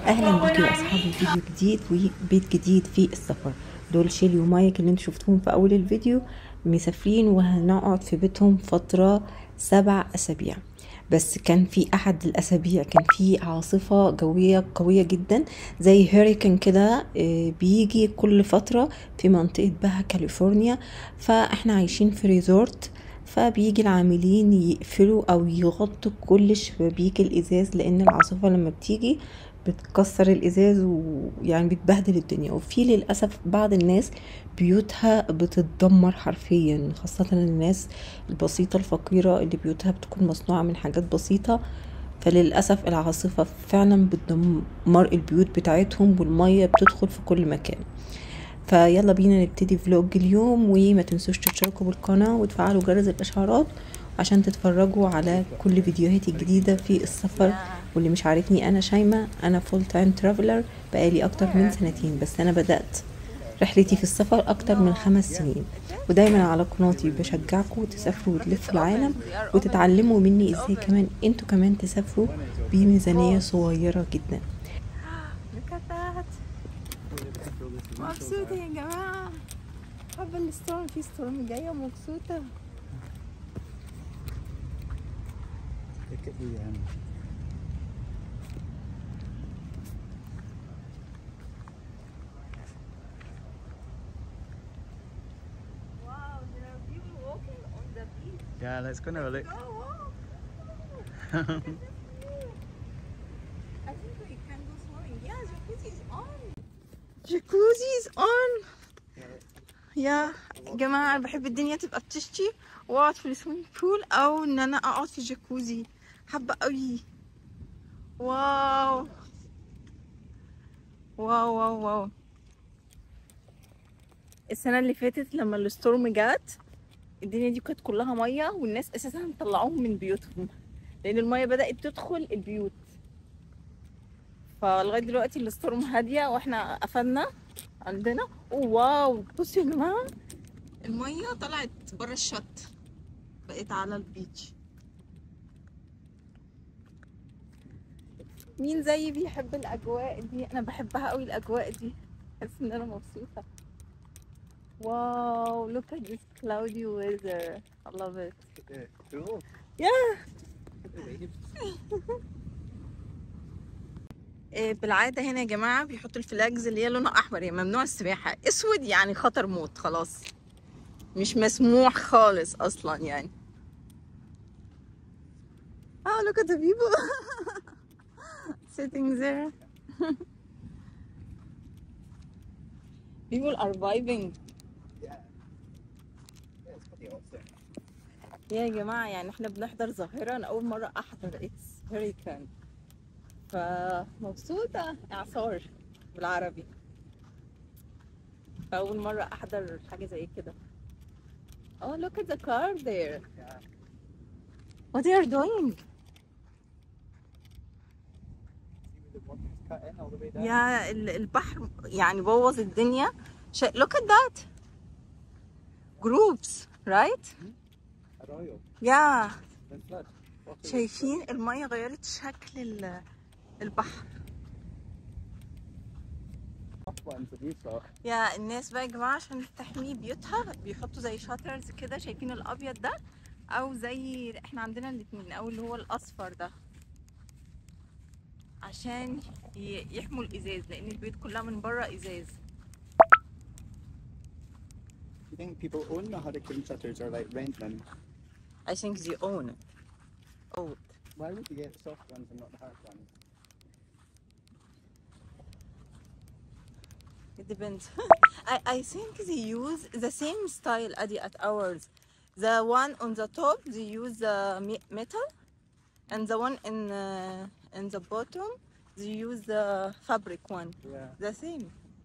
اهلا بيكم يا اصحاب فيديو جديد وبيت جديد في السفر دول شيلي ومايك اللي انتوا شفتوهم في اول الفيديو مسافرين وهنقعد في بيتهم فترة سبع اسابيع بس كان في احد الاسابيع كان في عاصفة جوية قوية جدا زي هوريكان كده آه، بيجي كل فترة في منطقة بها كاليفورنيا فاحنا عايشين في ريزورت فبيجي العاملين يقفلوا او يغطوا كل شبابيك الازاز لان العاصفة لما بتيجي بتكسر الازاز ويعني بتبهدل الدنيا وفي للاسف بعض الناس بيوتها بتتدمر حرفيا خاصة الناس البسيطة الفقيرة اللي بيوتها بتكون مصنوعة من حاجات بسيطة فللأسف العاصفة فعلا بتدمر البيوت بتاعتهم والمية بتدخل في كل مكان فيلا بينا نبتدي فلوج اليوم وما تنسوش تشتركوا بالقناة وتفعلوا جرس الإشعارات عشان تتفرجوا على كل فيديوهاتي الجديدة في السفر واللي مش عارفني أنا شايمة أنا فول تايم ترافلر بقالي أكتر من سنتين بس أنا بدأت رحلتي في السفر أكتر من خمس سنين ودايما على قناتي بشجعكم تسافروا وتلفوا العالم وتتعلموا مني ازاي كمان انتوا كمان تسافروا بميزانية صغيرة جدا Look at that. مبسوطة يا جماعة حابة الستورم في ستورم جاية ومبسوطة Look at the um, Wow, there are people walking on the beach. yeah. Let's go and have a look. Oh, wow. I think we can go swimming. Yeah, jacuzzi is on. Jacuzzi is on. يا جماعة بحب الدنيا تبقى بتشتي واقعد في السويمنج بول او ان انا اقعد في جاكوزي حابة قوي واو واو واو واو السنة اللي فاتت لما الستورم جات الدنيا دي كانت كلها مية والناس اساسا طلعوهم من بيوتهم لان المية بدأت تدخل البيوت فلغاية دلوقتي الستورم هادية واحنا قفلنا عندنا أوه واو بصوا يا جماعة المية طلعت بره الشط بقت على البيتش مين زيي بيحب الأجواء دي أنا بحبها قوي الأجواء دي بحس إن أنا مبسوطة واو look at this cloudy weather I love it Yeah, cool. yeah Look at the waves. إيه، بالعادة هنا يا جماعة بيحطوا الفلاجز اللي هي لونها أحمر يعني ممنوع السباحة أسود يعني خطر موت خلاص مش مسموح خالص أصلا يعني Oh, look at the people sitting there. people are vibing. Yeah. Yeah, it's pretty awesome. يا جماعة يعني احنا بنحضر ظاهرة أنا أول مرة أحضر اتس هurricane فمبسوطة إعصار بالعربي فأول مرة أحضر حاجة زي كده Oh look at the car there Yeah. What they are doing See where the water's cut in all the way down. يا ال- البحر يعني بوظ الدنيا شا... Look at that Groups right Arroyo. Yeah Then flood. Water was شايفين المية غيرت شكل ال- البحر off ones that we saw. يا الناس بقى يا جماعة عشان تحمي بيوتها بيحطوا زي شاترز كده شايفين الأبيض ده أو زي احنا عندنا الاتنين أو اللي هو الأصفر ده عشان ي- يحموا الإزاز لأن البيوت كلها من بره إزاز Do you think people own the hurricane shutters or like rent them? I think they own it own it. Why would you get the soft ones and not the hard ones? It depends I, I think they use the same style Adi at ours the one on the top they use the me- metal and the one in uh, in the bottom they use the fabric one Yeah. the same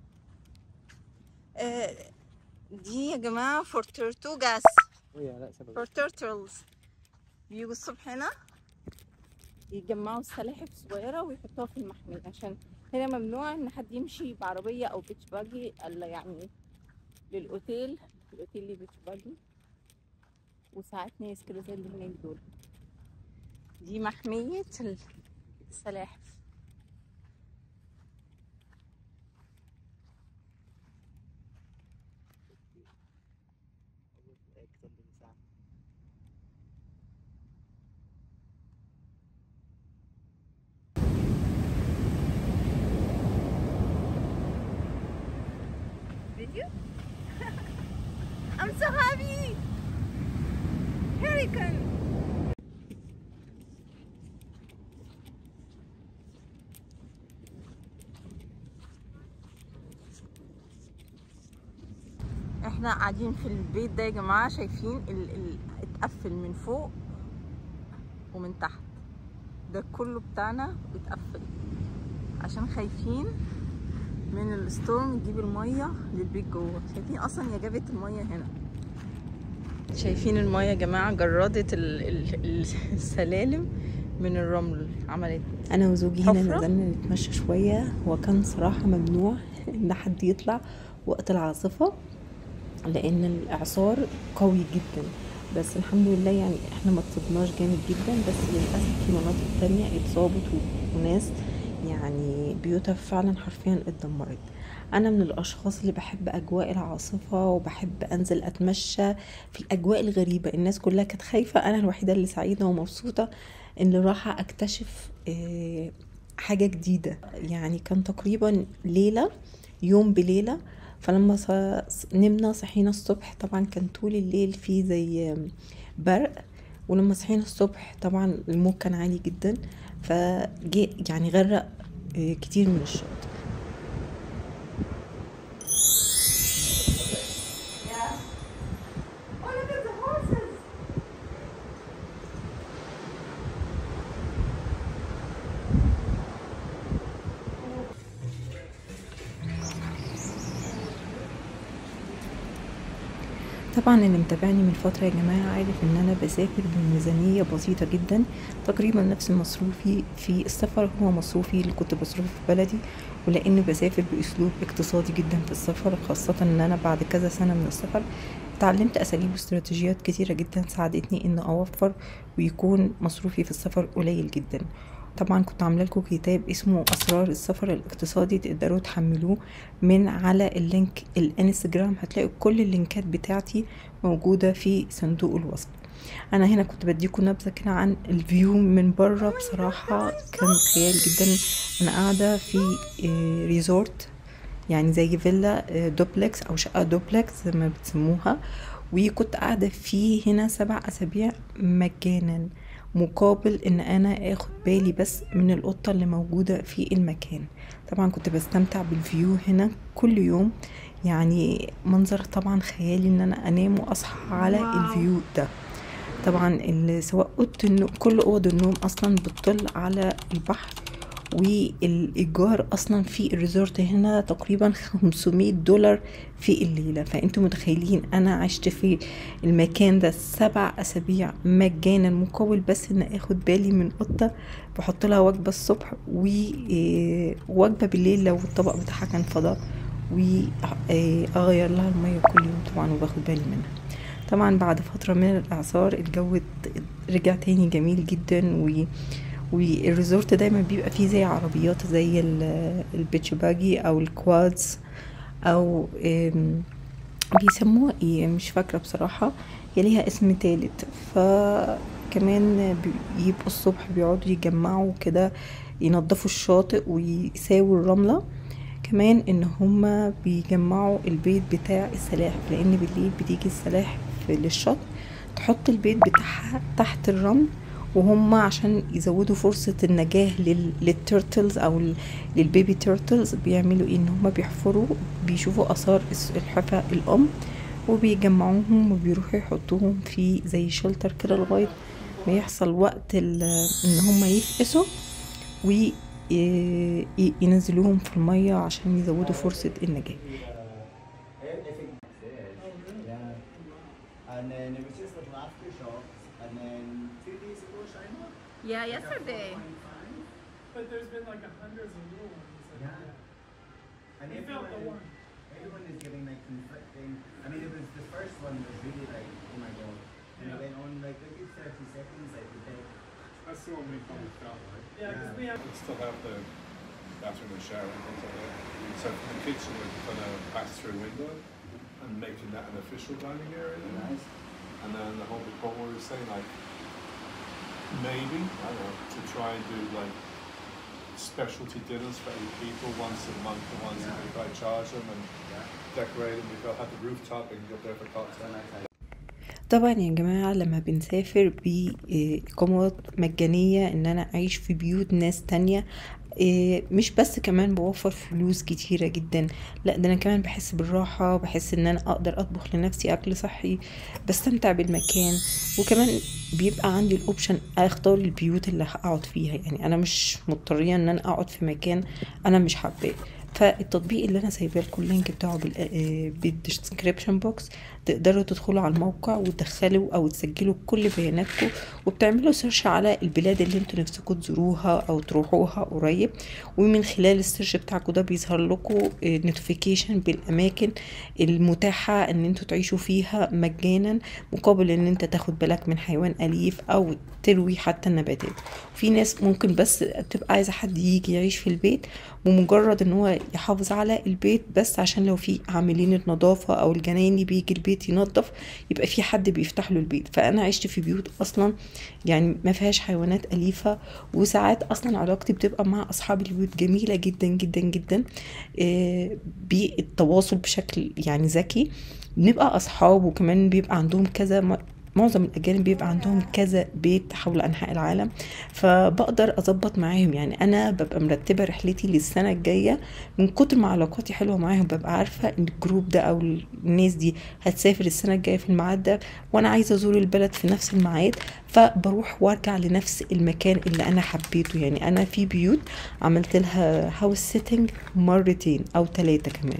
آه، دي يا جماعة for tortugas Oh yeah, let's have a for look. turtles بيجوا الصبح هنا يجمعوا السلاحف صغيرة ويحطوها في المحمية عشان هنا ممنوع ان حد يمشي بعربية او بيتش باجي الا يعني للاوتيل الاوتيل اللي بيتش باجي وساعات ناس كده زي اللي هناك دول دي محمية السلاحف you? I'm so happy! Hurricane! احنا قاعدين في البيت ده يا جماعة شايفين ال... ال... اتقفل من فوق ومن تحت ده كله بتاعنا اتقفل عشان خايفين من الستورم يجيب المية للبيت جوه شايفين اصلا يا جابت المية هنا شايفين المية يا جماعة جردت ال... ال... السلالم من الرمل عملت انا وزوجي هنا حفرة؟ نزلنا نتمشى شويه وكان صراحه ممنوع ان حد يطلع وقت العاصفه لان الاعصار قوي جدا بس الحمد لله يعني احنا ما اتصبناش جامد جدا بس للاسف في مناطق تانية اتصابت و- وناس يعني بيوتها فعلا حرفيا اتدمرت انا من الاشخاص اللي بحب اجواء العاصفه وبحب انزل اتمشى في الاجواء الغريبه الناس كلها كانت خايفه انا الوحيده اللي سعيده ومبسوطه ان رايحه اكتشف آه، حاجه جديده يعني كان تقريبا ليله يوم بليله فلما ص- نمنا صحينا الصبح طبعا كان طول الليل في زي برق ولما صحينا الصبح طبعا الموج كان عالي جدا فجي يعني غرق آه، كتير من الشاطئ Oh, look at the horses! طبعا اللي متابعني من فترة يا جماعة عارف ان انا بسافر بميزانية بسيطة جدا تقريبا نفس مصروفي في السفر هو مصروفي اللي كنت بصرفه في بلدي ولاني بسافر باسلوب اقتصادي جدا في السفر خاصة ان انا بعد كذا سنة من السفر اتعلمت اساليب واستراتيجيات كتيرة جدا ساعدتني ان اوفر ويكون مصروفي في السفر قليل جدا طبعا كنت عامله لكم كتاب اسمه اسرار السفر الاقتصادي تقدروا تحملوه من على اللينك الانستجرام هتلاقوا كل اللينكات بتاعتي موجوده في صندوق الوصف انا هنا كنت بديكم نبذه كده عن الفيو من بره بصراحه كان خيال جدا انا قاعده في آه، ريزورت يعني زي فيلا آه، دوبلكس او شقه دوبلكس زي ما بتسموها وكنت قاعده فيه هنا سبع اسابيع مجانا مقابل ان انا اخد بالي بس من القطه اللي موجوده في المكان طبعا كنت بستمتع بالفيو هنا كل يوم يعني منظر طبعا خيالي ان انا انام واصحى على واو. الفيو ده طبعا ال- سواء اوضه النوم كل اوض النوم اصلا بتطل على البحر والايجار اصلا في الريزورت هنا تقريبا 500 دولار في الليله فانتوا متخيلين انا عشت في المكان ده سبع اسابيع مجانا مقابل بس ان اخد بالي من قطه بحط لها وجبه الصبح ووجبه بالليل لو الطبق بتاعها كان فضاء واغير لها الميه كل يوم طبعا وباخد بالي منها طبعا بعد فتره من الاعصار الجو ات- رجع تاني جميل جدا و والريزورت دايما بيبقى فيه زي عربيات زي ال- البيتش باجي او الكوادز او ام، بيسموها ايه مش فاكرة بصراحة هي ليها اسم تالت فكمان بي- يبقوا الصبح بيقعدوا يجمعوا كده ينظفوا الشاطئ ويساووا الرملة كمان ان هما بيجمعوا البيت بتاع السلاحف لان بالليل بتيجي السلاحف للشط تحط البيت بتاعها تحت الرمل وهم عشان يزودوا فرصة النجاة لل... للتيرتلز او ال- للبيبي تيرتلز بيعملوا ايه ان هم بيحفروا بيشوفوا اثار السلحفة الام وبيجمعوهم وبيروحوا يحطوهم في زي شلتر كده لغاية ما يحصل وقت ال... ان هم يفقسوا وينزلوهم في المية عشان يزودوا فرصة النجاة Yeah. And then it was just little aftershocks. And then two days ago, China. Yeah, yesterday. But there's been like a hundreds of little ones. like Yeah. that. And We felt the everyone, one. everyone is giving like conflicting. I mean, it was the first one was really like, oh my god. And it Yeah. went on like a good 30 seconds, like the big. That's the one we probably felt like. Yeah, because Yeah. we have. We still have the bathroom and shower and things like that. So from the kitchen, we're going to pass through a window and making that an official dining area. Nice. And then the whole big we were saying like maybe I don't know to try and do like specialty dinners for eight people once a month, the ones that we I charge them and decorate them. We've got had the rooftop, we can go up there for cocktail. طبعا يا جماعة لما بنسافر بإقامات مجانية إن أنا أعيش في بيوت ناس تانية إيه، مش بس كمان بوفر فلوس كتيرة جدا لا ده أنا كمان بحس بالراحة بحس إن أنا أقدر أطبخ لنفسي أكل صحي بستمتع بالمكان وكمان بيبقى عندي الأوبشن أختار البيوت اللي هقعد فيها يعني أنا مش مضطرية إن أنا أقعد في مكان أنا مش حباه فالتطبيق اللي انا سايبه لكم اللينك بتاعه بالديسكريبشن بوكس تقدروا تدخلوا على الموقع وتدخلوا او تسجلوا كل بياناتكم وبتعملوا سيرش على البلاد اللي انتوا نفسكم تزوروها او تروحوها قريب ومن خلال السيرش بتاعكم ده بيظهر لكم نوتيفيكيشن بالاماكن المتاحه ان انتوا تعيشوا فيها مجانا مقابل ان انت تاخد بالك من حيوان اليف او تروي حتى النباتات في ناس ممكن بس تبقى عايزه حد يجي يعيش في البيت ومجرد ان هو يحافظ على البيت بس عشان لو في عاملين النظافه او الجنايني بيجي البيت ينظف يبقى في حد بيفتح له البيت فانا عشت في بيوت اصلا يعني ما فيهاش حيوانات اليفه وساعات اصلا علاقتي بتبقى مع اصحاب البيوت جميله جدا جدا جدا آه، بالتواصل بشكل يعني ذكي بنبقى اصحاب وكمان بيبقى عندهم كذا م- معظم الاجانب بيبقى عندهم كذا بيت حول انحاء العالم فبقدر اظبط معاهم يعني انا ببقى مرتبه رحلتي للسنه الجايه من كتر ما علاقاتي حلوه معاهم ببقى عارفه ان الجروب ده او الناس دي هتسافر السنه الجايه في الميعاد ده وانا عايزه ازور البلد في نفس الميعاد فبروح وارجع لنفس المكان اللي انا حبيته يعني انا في بيوت عملت لها هاوس سيتنج مرتين او ثلاثه كمان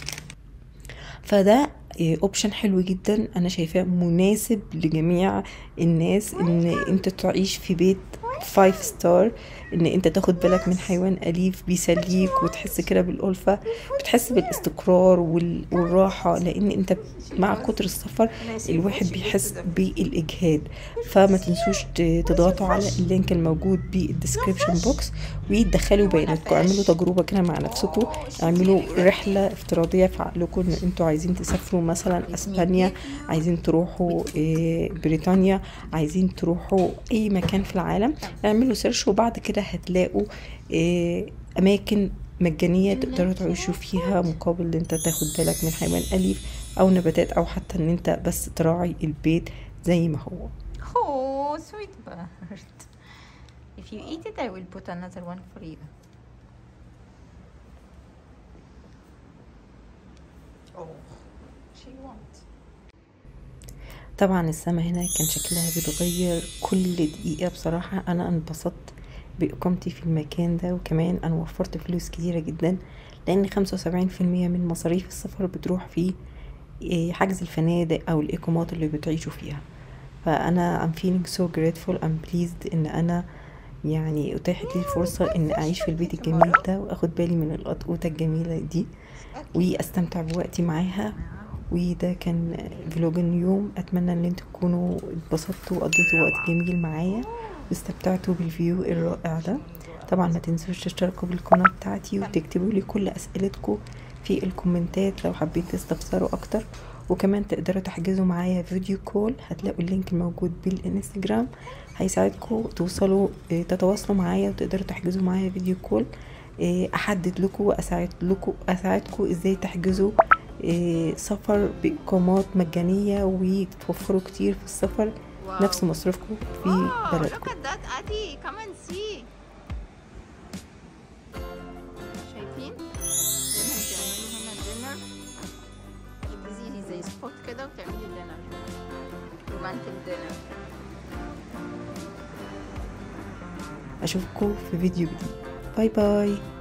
فده اوبشن حلو جدا انا شايفاه مناسب لجميع الناس ان انت تعيش في بيت فايف ستار ان انت تاخد بالك من حيوان اليف بيسليك وتحس كده بالالفه بتحس بالاستقرار وال- والراحه لان انت مع كتر السفر الواحد بيحس بالاجهاد فما تنسوش ت- تضغطوا على اللينك الموجود بالديسكريبشن بوكس وتدخلوا بياناتكم اعملوا تجربه كده مع نفسكم اعملوا رحله افتراضيه في عقلكم ان انتوا عايزين تسافروا مثلا اسبانيا عايزين تروحوا إيه، بريطانيا عايزين تروحوا اي مكان في العالم اعملوا سيرش وبعد كده هتلاقوا إيه، اماكن مجانية تقدروا تعيشوا فيها مقابل ان انت تاخد بالك من حيوان أليف او نباتات او حتى ان انت بس تراعي البيت زي ما هو Oh, sweet bird. If you eat it, I will put another one for you. Oh, she won't. طبعا السما هنا كان شكلها بيتغير كل دقيقة بصراحة أنا انبسطت بإقامتي في المكان ده وكمان أنا وفرت فلوس كتيرة جدا لأن خمسة وسبعين في المية من مصاريف السفر بتروح في إيه، حجز الفنادق أو الإقامات اللي بتعيشوا فيها فأنا I'm feeling so grateful I'm pleased إن أنا يعني أتاحت لي الفرصة إن أعيش في البيت الجميل ده وأخد بالي من القطقوطة الجميلة دي واستمتع بوقتي معاها وده كان فلوج اليوم اتمنى ان انتوا تكونوا اتبسطتوا وقضيتوا وقت جميل معايا واستمتعتوا بالفيو الرائع ده طبعا ما تنسوش تشتركوا بالقناة بتاعتي وتكتبوا لي كل اسئلتكم في الكومنتات لو حابين تستفسروا اكتر وكمان تقدروا تحجزوا معايا فيديو كول هتلاقوا اللينك الموجود بالانستجرام هيساعدكم توصلوا اه، تتواصلوا معايا وتقدروا تحجزوا معايا فيديو كول اه، احدد لكم واساعد لكم اساعدكم ازاي تحجزوا اه، سفر باقامات مجانيه وتوفروا كتير في السفر نفس مصروفكم في Look بلدكم at that, Adi. Come and see. شايفين؟ هنا بتعملوا هنا الدينر تجيزي زي سبوت كده وتعملي الدينر رومانتك دينر اشوفكم في فيديو جديد باي باي